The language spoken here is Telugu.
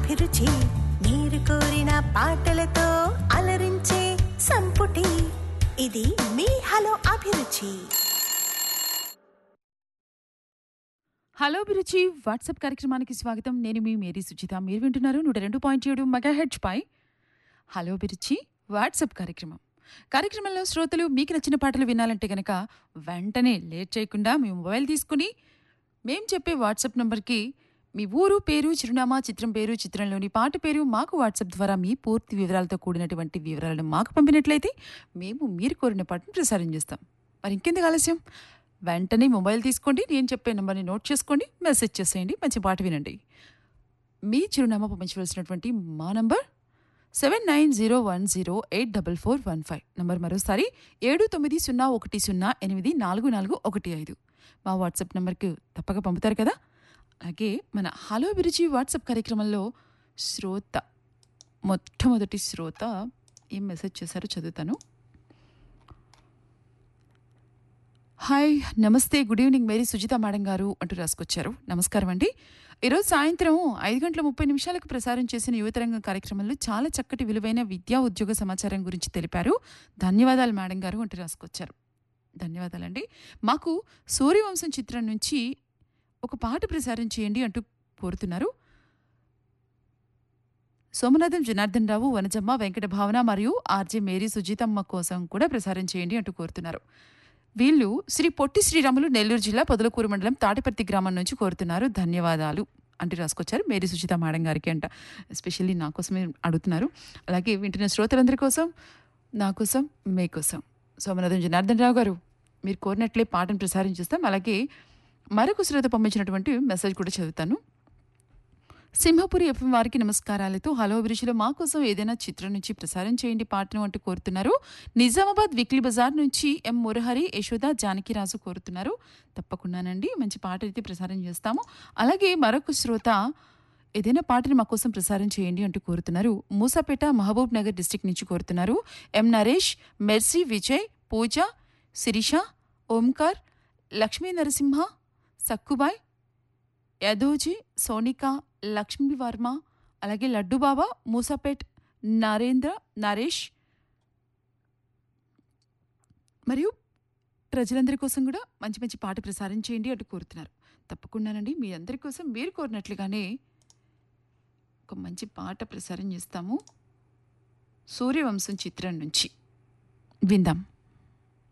అభిరుచి మీరు కోరిన పాటలతో అలరించే సంపుటి ఇది మీ hello Abhiruchi hello Abhiruchi WhatsApp కార్యక్రమానికి స్వాగతం నేను మీ మేరీ సుచిత మీరు వింటున్నారు నూట రెండు పాయింట్ ఏడు మెగా హెడ్జ్ పై హలో అభిరుచి వాట్సాప్ కార్యక్రమం కార్యక్రమంలో శ్రోతలు మీకు నచ్చిన పాటలు వినాలంటే గనక వెంటనే లేట్ చేయకుండా మీ మొబైల్ తీసుకుని మేం చెప్పే వాట్సాప్ నంబర్కి మీ ఊరు పేరు చిరునామా చిత్రం పేరు చిత్రంలోని పాట పేరు మాకు వాట్సాప్ ద్వారా మీ పూర్తి వివరాలతో కూడినటువంటి వివరాలను మాకు పంపినట్లయితే మేము మీరు కోరిన పాటను ప్రసారం చేస్తాం మరి ఇంకెందుకు ఆలస్యం వెంటనే మొబైల్ తీసుకోండి నేను చెప్పే నెంబర్ని నోట్ చేసుకోండి మెసేజ్ చేసేయండి మంచి పాట వినండి మీ చిరునామా పంపించవలసినటువంటి మా number seven nine zero one zero eight double four one five number మరోసారి ఏడు తొమ్మిది సున్నా ఒకటి సున్నా ఎనిమిది నాలుగు నాలుగు ఒకటి ఐదు మా వాట్సాప్ నెంబర్కి తప్పక పంపుతారు కదా అలాగే మన హలో అభిరుచి వాట్సాప్ కార్యక్రమంలో శ్రోత మొట్టమొదటి శ్రోత ఏం మెసేజ్ చేశారో చదువుతాను హాయ్ నమస్తే good evening Mary Sujitha madam గారు అంటూ రాసుకొచ్చారు నమస్కారం అండి ఈరోజు సాయంత్రం ఐదు గంటల ముప్పై నిమిషాలకు ప్రసారం చేసిన యువతరంగం కార్యక్రమంలో చాలా చక్కటి విలువైన విద్యా ఉద్యోగ సమాచారం గురించి తెలిపారు ధన్యవాదాలు మేడం గారు అంటూ రాసుకొచ్చారు ధన్యవాదాలండి మాకు సూర్యవంశం చిత్రం నుంచి ఒక పాట ప్రసారం చేయండి అంటూ కోరుతున్నారు సోమనాథం జనార్దన్ రావు వనజమ్మ వెంకట భావన మరియు ఆర్జే మేరీ సుజితమ్మ కోసం కూడా ప్రసారం చేయండి అంటూ కోరుతున్నారు వీళ్ళు శ్రీ పొట్టి శ్రీరాములు నెల్లూరు జిల్లా పొదలకూరు మండలం తాటిపర్తి గ్రామం నుంచి కోరుతున్నారు ధన్యవాదాలు అంటే రాసుకొచ్చారు మేరీ సుచిత మేడం గారికి అంట ఎస్పెషల్లీ నా కోసమే అడుగుతున్నారు అలాగే వింటున్న శ్రోతలందరి కోసం నా కోసం మీ కోసం సోమనాథం జనార్దన్ రావు గారు మీరు కోరినట్లే పాటను ప్రసారం చేస్తాం అలాగే మరొక శ్రోత పంపించినటువంటి మెసేజ్ కూడా చదువుతాను సింహపురి ఎఫ్ఎం వారికి నమస్కారాలతో హలో అభిరుచిలో మా కోసం ఏదైనా చిత్రం నుంచి ప్రసారం చేయండి పాటను అంటూ కోరుతున్నారు నిజామాబాద్ విక్లీ బజార్ నుంచి ఎం మురహరి యశోద జానకిరాజు కోరుతున్నారు తప్పకుండానండి మంచి పాట అయితే ప్రసారం చేస్తాము అలాగే మరొక శ్రోత ఏదైనా పాటని మా కోసం ప్రసారం చేయండి అంటూ కోరుతున్నారు మూసాపేట మహబూబ్ నగర్ డిస్టిక్ నుంచి కోరుతున్నారు ఎం నరేష్ మెర్సీ విజయ్ పూజ శిరీష ఓంకార్ లక్ష్మీ నరసింహ సక్కుబాయ్ యదోజీ సోనిక లక్ష్మీ వర్మ అలాగే లడ్డుబాబా మూసాపేట్ నరేంద్ర నరేష్ మరియు ప్రజలందరి కోసం కూడా మంచి మంచి పాట ప్రసారం చేయండి అంటూ కోరుతున్నారు తప్పకుండానండి మీ అందరి కోసం మీరు కోరినట్లుగానే ఒక మంచి పాట ప్రసారం చేస్తాము సూర్యవంశం చిత్రం నుంచి విందాం